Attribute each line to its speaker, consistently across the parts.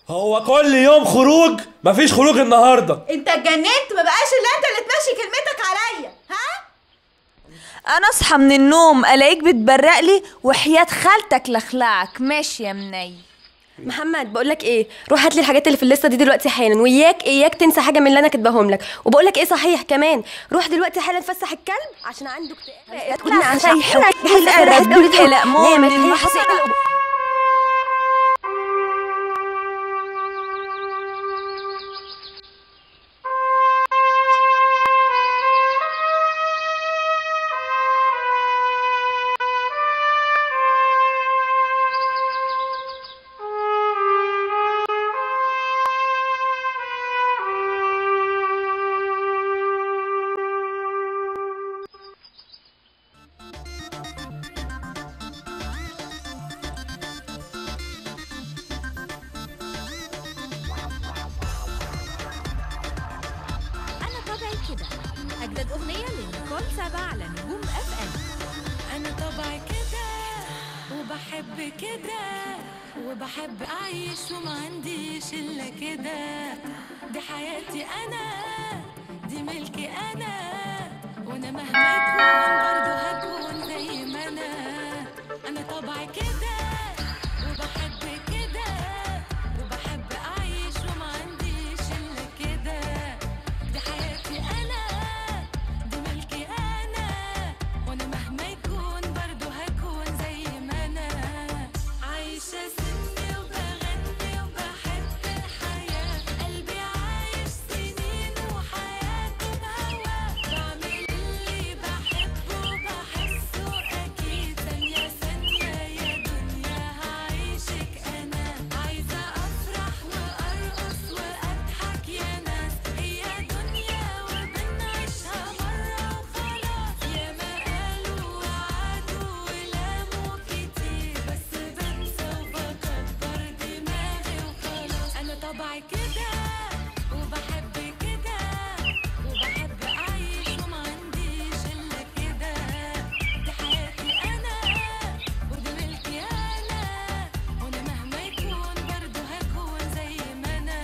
Speaker 1: هو كل يوم خروج مفيش خروج النهارده
Speaker 2: انت اتجننت ما بقاش الا انت اللي تمشي كلمتك عليا ها
Speaker 3: انا اصحى من النوم الاقيك بتبرق لي وحياة خالتك لخلعك ماشي يا مني
Speaker 4: محمد بقول لك ايه روح هات لي الحاجات اللي في الليسته دي دلوقتي حالا وياك اياك تنسى حاجه من اللي انا كاتباهم لك وبقول لك ايه صحيح كمان روح دلوقتي حالا فسح الكلب عشان عنده اكتئاب تقولي عن شيء
Speaker 3: لا مؤمن المحسن
Speaker 5: أنا طبعي كده أجدد أغنية لنيكول سابا على نجوم اف ام
Speaker 6: أنا طبعي كده وبحب كده وبحب أعيش وما عنديش إلا كده دي حياتي أنا دي ملكي أنا وأنا مهما يكون برضه هكون زي ما أنا أنا طبعي كده وبحب كده وبحب أعيش وما عنديش إلا كده دي حياتي أنا دي ملكي أنا وأنا مهما يكون برضه هكون زي ما أنا عايشة سني وبغني وبحب الحياة قلبي عايش سنين وحياته بهواه بعمل اللي بحبه وبحسه أكيد ثانية ثانية يا دنيا هعيشك أنا عايزة أفرح وأرقص وأضحك يا ناس هي دنيا وبنعيشها مرة وخلاص يا ما قالوا وعدوا ولاموا كتير بس بنسى وبكبر دماغي وخلاص أنا طبعي كده وبحب كده وبحب أعيش وما عنديش إلا كده دي حياتي أنا ودي ملكي أنا وأنا مهما يكون برضه هكون زي ما أنا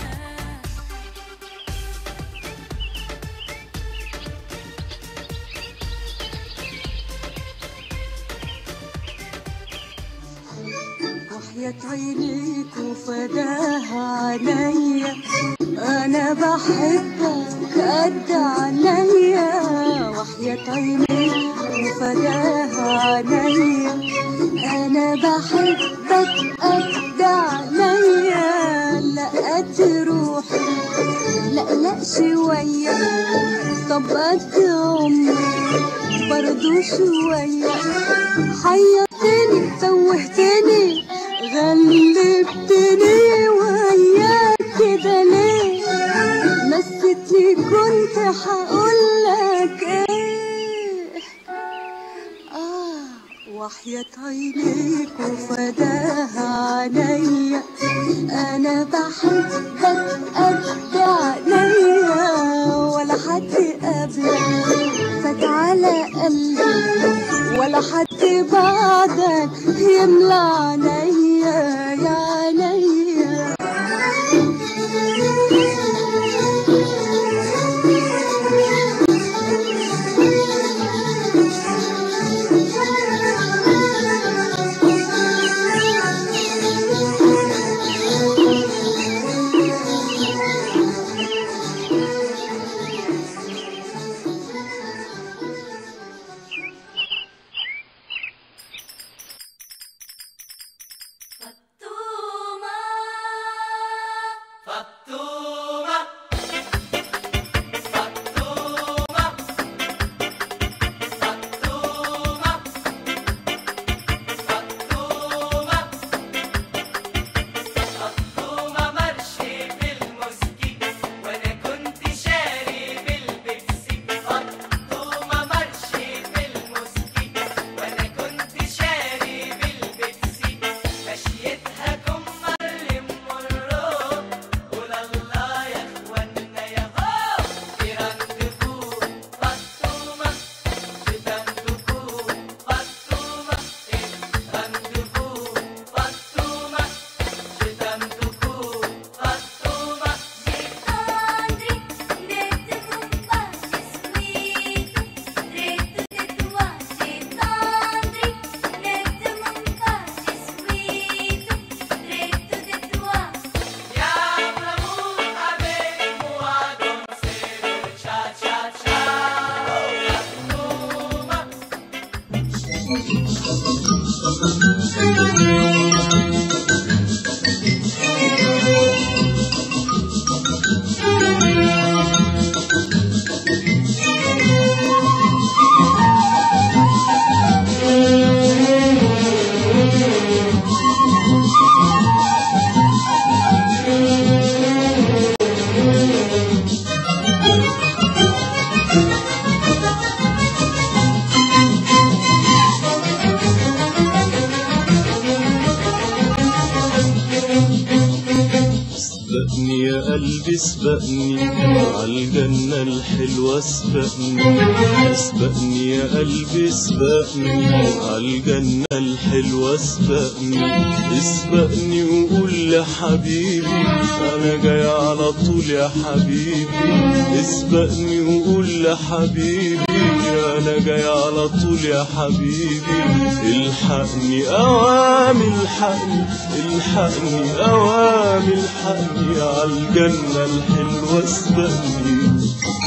Speaker 7: وحياة عينيك وفداها عليا أنا بحبك قد عليا وحياة عينيك وفداها عليا أنا بحبك قد عليا لا قد روحي لا لا شوية طب قد عمري برضو شوية حيرتني توهتني غلبتني وياك كده ليه نسيتني كنت هقولك ايه آه وحياة عينيك وفداها عليا أنا بحبك قد عليا ولا حد قبلك فات على قلبي ولا حد بعدك يملى عينيا يا عينيا
Speaker 8: اسبقني يا قلبي اسبقني عالجنة الحلوة اسبقني اسبقني يا قلبي اسبقني عالجنة الحلوة اسبقني اسبقني وقول لحبيبي انا جاي على طول يا حبيبي اسبقني وقول لحبيبي انا جاي على طول يا حبيبي الحقني اوام الحقني الحقني اوام الحقني عالجنة الحلوة اسبقني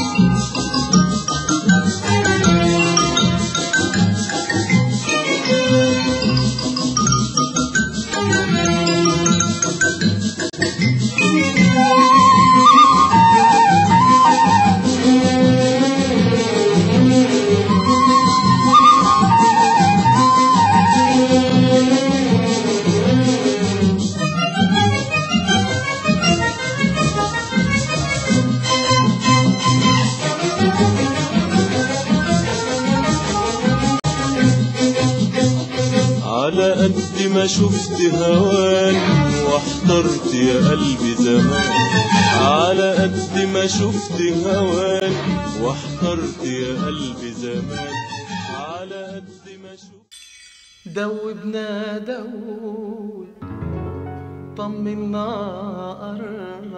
Speaker 8: على قد ما شفت هوان واحترت يا قلبي زمان على قد ما شفت هوان واحترت يا قلبي زمان على قد ما شفت
Speaker 9: دوبنا دوب طمنا قرب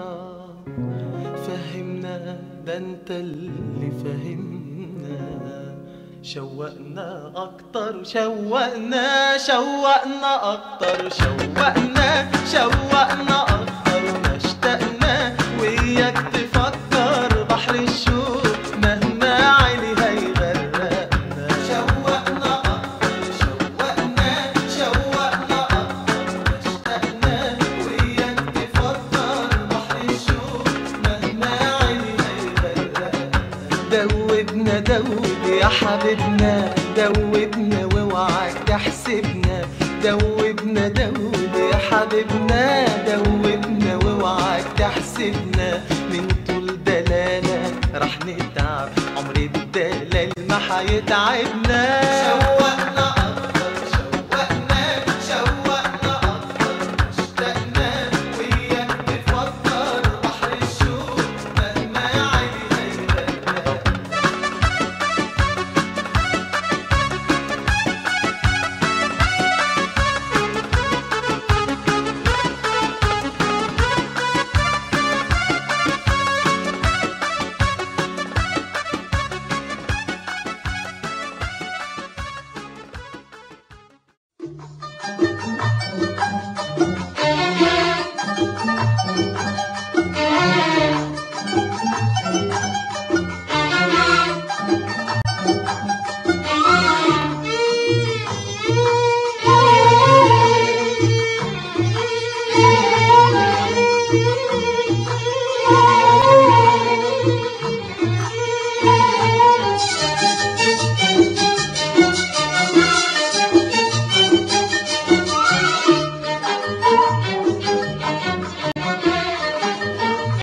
Speaker 9: فهمنا ده انت اللي فهمنا شوقنا اكتر شوقنا شوقنا اكتر شوقنا شوقنا اكتر ما اشتقنا وياك تفكر بحر الشوق مهما عيني هيغرقنا شوقنا اكتر شوقنا شوقنا اكتر ما اشتقنا وياك تفكر بحر الشوق مهما عيني هيغرقنا دوبنا دوب يا حبيبنا دوبنا واوعك تحسبنا دوبنا دوب يا حبيبنا دوبنا واوعك تحسبنا من طول دلالة راح نتعب عمر الدلال ما حيتعبنا